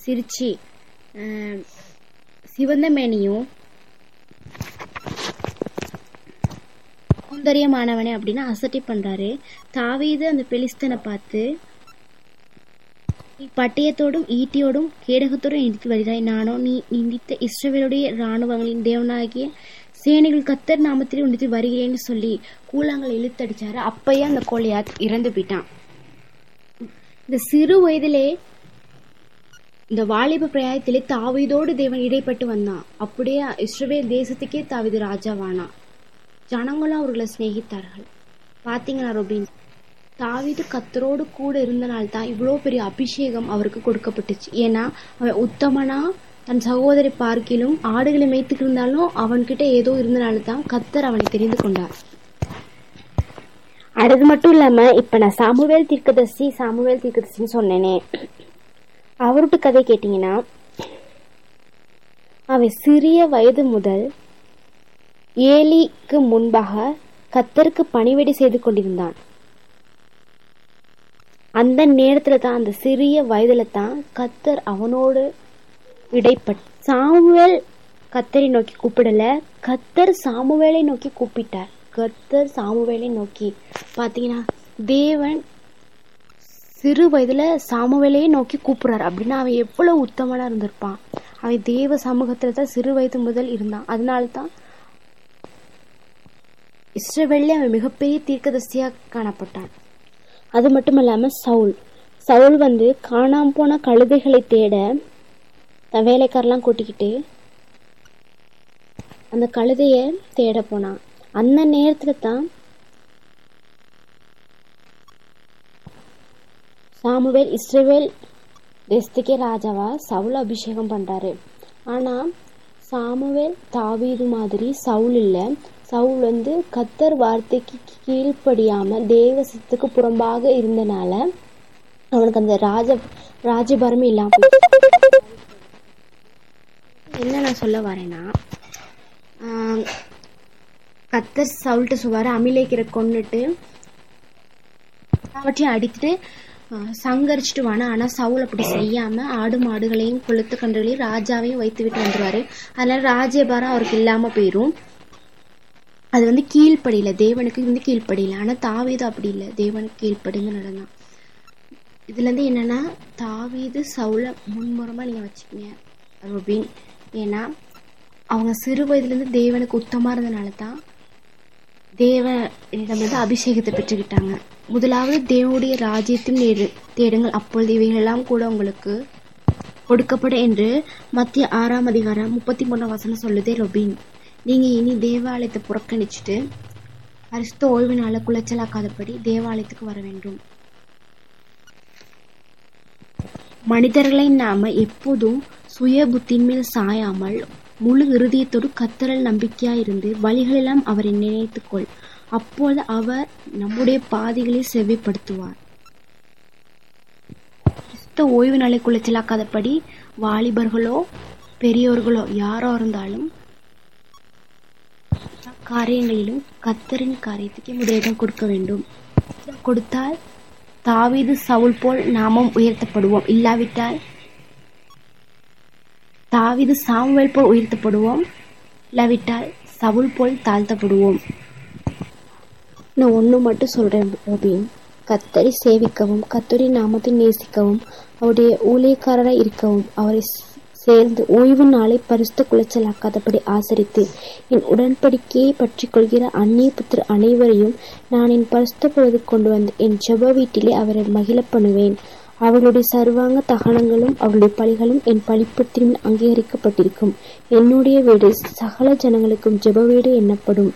சிரிச்சு அஹ், சிவந்த மேனியும் சௌந்தரியமானவனே அப்படின்னு அசட்டை பண்றாரு தாவீது அந்த பெலிஸ்தனை பார்த்து நீ பட்டயத்தோடும் ஈட்டியோடும் கேடகத்தோடும் எடுத்து வருகிறாய் நானோ நீ நிந்தித்த இஸ்ரவேலுடைய இராணுவங்களின் தேவனாகிய சேனைகள் கத்தர் நாமத்திலே உண்டித்து வருகிறேன்னு சொல்லி கூழாங்கல் இழுத்தடிச்சாரு அப்பயே அந்த கோலியாத் இறந்து போயிட்டான் இந்த சிறு வயதிலே இந்த வாலிப பிரயாயத்திலே தாவீதோடு தேவன் இடைப்பட்டு வந்தான் அப்படியே இஸ்ரவேல் தேசத்துக்கே தாவீது ராஜாவானான் ஜனங்களும் அவர்களை சிநேகித்தார்கள் பாத்தீங்களா ரொபின் தாவீது கத்தரோடு கூட இருந்தனால தான் இவ்வளோ பெரிய அபிஷேகம் அவருக்கு கொடுக்கப்பட்டுச்சு ஏன்னா அவன் உத்தமனா தன் சகோதரி பார்க்கிலும் ஆடுகளை மேய்த்துட்டு இருந்தாலும் அவன்கிட்ட ஏதோ இருந்தனால தான் கத்தர் அவனை தெரிந்து கொண்டார் அது மட்டும் இல்லாம இப்ப நான் சாமுவேல் தீர்க்கதர்சி சாமுவேல் தீர்க்கதர்சின்னு சொன்னேனே அவருடைய கதை கேட்டீங்கன்னா அவன் சிறிய வயது முதல் ஏலிக்கு முன்பாக கத்தருக்கு பணிவிடை செய்து கொண்டிருந்தான் அந்த நேரத்துல தான் அந்த சிறிய வயதுல தான் கத்தர் அவனோடு இடைப்பட் சாமுவேல் கத்தரை நோக்கி கூப்பிடல கத்தர் சாமுவேலை நோக்கி கூப்பிட்டார் கத்தர் சாமுவேலை நோக்கி பாத்தீங்கன்னா தேவன் சிறு வயதுல சாமுவேலையே நோக்கி கூப்பிடுறாரு அப்படின்னா அவன் எவ்வளவு உத்தமனா இருந்திருப்பான் அவன் தேவ சமூகத்துல தான் சிறு வயது முதல் இருந்தான் அதனால தான் இஸ்ரவேல்ல அவன் மிகப்பெரிய தீர்க்கதரிசியா காணப்பட்டான் அது மட்டும் இல்லாம சவுல் சவுல் வந்து காணாம போன கழுதைகளை தேட தன் வேலைக்காரெல்லாம் கூட்டிக்கிட்டு அந்த கழுதைய தேட போனான் அந்த நேரத்துல தான் சாமுவேல் இஸ்ரவேல் தேசத்துக்கே ராஜாவா சவுல் அபிஷேகம் பண்றாரு ஆனா சாமுவேல் தாவீது மாதிரி சவுல் இல்ல சவுல் வந்து கத்தர் வார்த்தைக்கு கீழ்ப்படியாம தேவ சித்துக்கு புறம்பாக இருந்தனால அவனுக்கு அந்த ராஜ ராஜபரமே இல்லாம போயிடுச்சு. என்ன நான் சொல்ல வரேன்னா ஆஹ், கத்தர் சவுல்ட்ட சொல்வாரு அமிலேக்கிற கொன்னுட்டு எல்லாவற்றையும் அடித்துட்டு ஆஹ், சங்கரிச்சுட்டு வானா ஆனா சவுல் அப்படி செய்யாம ஆடு மாடுகளையும் கொளுத்து கன்றுகளையும் ராஜாவையும் வைத்து விட்டு வந்துருவாரு அதனால ராஜ்யபாரம் அவருக்கு இல்லாம போயிரும் அது வந்து கீழ்ப்படியில தேவனுக்கு வந்து கீழ்ப்படியில ஆனா தாவீது அப்படி இல்லை தேவனுக்கு கீழ்ப்படிந்து நடந்தான் இதுல இருந்து என்னன்னா தாவீது சவுல முன்முறமா நீங்க வச்சுக்கீங்க ருபின் ஏன்னா அவங்க சிறு வயதுல இருந்து தேவனுக்கு உத்தமா இருந்தனால தான் தேவனிடம் வந்து அபிஷேகத்தை பெற்றுக்கிட்டாங்க முதலாவது தேவனுடைய ராஜ்யத்தின் நேரு தேடுங்கள் அப்பொழுது இவைகளெல்லாம் கூட உங்களுக்கு கொடுக்கப்படும் என்று மத்திய ஆறாம் அதிகாரம் முப்பத்தி மூணாம் வசனம் சொல்லுதே ரொபின் நீங்க இனி தேவாலயத்தை புறக்கணிச்சுட்டு பரிசுத்த ஓய்வு நாள குலைச்சலாக்காதபடி தேவாலயத்துக்கு வர வேண்டும் மனிதர்களை நாம எப்போதும் சுய புத்தியின் மேல் சாயாமல் முழு இருதயத்தோடு கத்தரல் நம்பிக்கையா இருந்து வழிகளெல்லாம் அவரை நினைத்துக்கொள் அப்போது அவர் நம்முடைய பாதைகளை செவ்விப்படுத்துவார் கிறிஸ்த ஓய்வு நாளை குலைச்சலாக்காதபடி வாலிபர்களோ பெரியோர்களோ யாரோ இருந்தாலும் காரியங்களிலும் கத்தரின் காரியத்துக்கு முதலிடம் கொடுக்க வேண்டும் கொடுத்தால் தாவீது சவுல் போல் நாமும் உயர்த்தப்படுவோம் இல்லாவிட்டால் தாவீது சாமுவேல் போல் உயர்த்தப்படுவோம் இல்லாவிட்டால் சவுல் போல் தாழ்த்தப்படுவோம் நான் ஒன்று மட்டும் சொல்றேன் ரோபின் கத்தரை சேவிக்கவும் கத்தரி நாமத்தை நேசிக்கவும் அவருடைய ஊழியக்காரராய் இருக்கவும் அவரை சேர்ந்து ஓய்வு நாளை பரிசுத்த குலைச்சலாக்காதபடி ஆசரித்து என் உடன்படிக்கையை பற்றி கொள்கிற அந்நிய புத்திர அனைவரையும் நான் என் பரிசுத்த பொழுது கொண்டு வந்து என் ஜெப வீட்டிலே அவரை மகிழ பண்ணுவேன் அவர்களுடைய சர்வாங்க தகனங்களும் அவருடைய பலிகளும் என் பலிப்பத்திலும் அங்கீகரிக்கப்பட்டிருக்கும் என்னுடைய வீடு சகல ஜனங்களுக்கும் ஜெப வீடு எண்ணப்படும்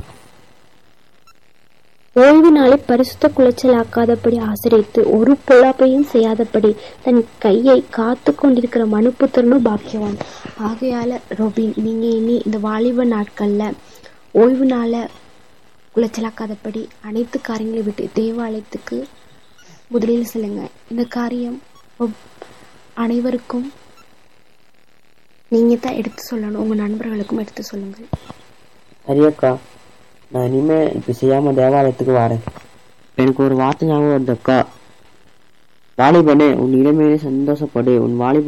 ஓய்வு நாளை பரிசுத்த குலைச்சலாக்காதபடி ஆசிரியத்து ஒரு பொழப்பையும் செய்யாதபடி தன் கையை காத்து கொண்டிருக்கிற மனுப்புத்திரனும் பாக்கியவான் ஆகையால ரோபின் நீங்க இனி இந்த வாலிப நாட்கள்ல ஓய்வு நாளை குலைச்சலாக்காதபடி அனைத்து காரியங்களை விட்டு தேவாலயத்துக்கு முதலில் செல்லுங்க இந்த காரியம் ஒப்- அனைவருக்கும் நீங்க தான் எடுத்து சொல்லணும் உங்க நண்பர்களுக்கும் எடுத்து சொல்லுங்கள் சரி அக்கா நான் இனிமே இப்படி செய்யாம தேவாலயத்துக்கு வரேன் எனக்கு ஒரு வார்த்தை ஞாபகம் வருது அக்கா வாலிபனே உன் இளமையிலே சந்தோஷப்படு உன் வாலிப